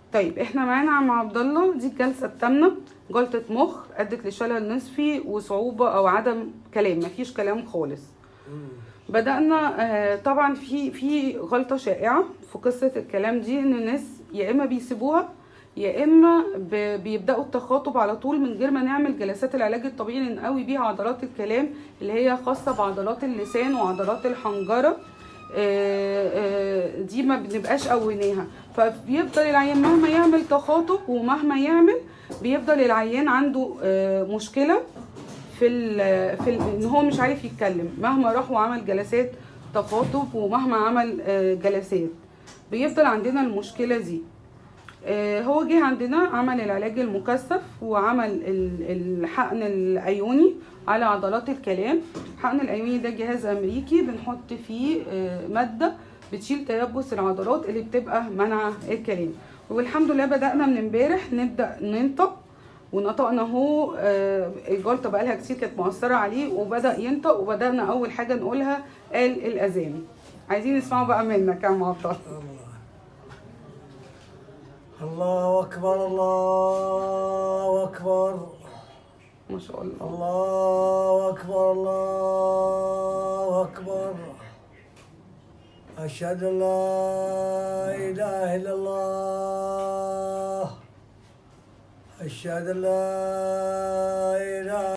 طيب احنا معانا عم عبد الله دي الجلسه الثامنه جلطه مخ ادت لشلل نصفي وصعوبه او عدم كلام مفيش كلام خالص بدأنا آه، طبعا في في غلطة شائعة في قصة الكلام دي إن الناس يا إما بيسيبوها يا إما ب- بيبدأوا التخاطب على طول من غير ما نعمل جلسات العلاج الطبيعي اللي نقوي بيها عضلات الكلام اللي هي خاصة بعضلات اللسان وعضلات الحنجرة آه، آه، دي ما بنبقاش قويناها فبيفضل العيان مهما يعمل تخاطب ومهما يعمل بيفضل العيان عنده آه، مشكلة في ال في ال ان هو مش عارف يتكلم مهما راح وعمل جلسات تخاطب ومهما عمل آه، جلسات بيفضل عندنا المشكله دي آه، هو جه عندنا عمل العلاج المكثف وعمل ال- الحقن الايوني على عضلات الكلام الحقن الايوني ده جهاز امريكي بنحط فيه آه، ماده بتشيل تيبس العضلات اللي بتبقى منع الكلام والحمد لله بدانا من امبارح نبدا ننطق ونطقنا اهو آه، الجلطه بقى لها كتير كانت مؤثره عليه وبدا ينطق وبدانا اول حاجه نقولها قال الاذان عايزين نسمعه بقى منك يا عم عبد الله الله أكبر الله أكبر ما شاء الله الله أكبر الله أكبر أشهد أن لا إله إلا الله أشهد أن لا إله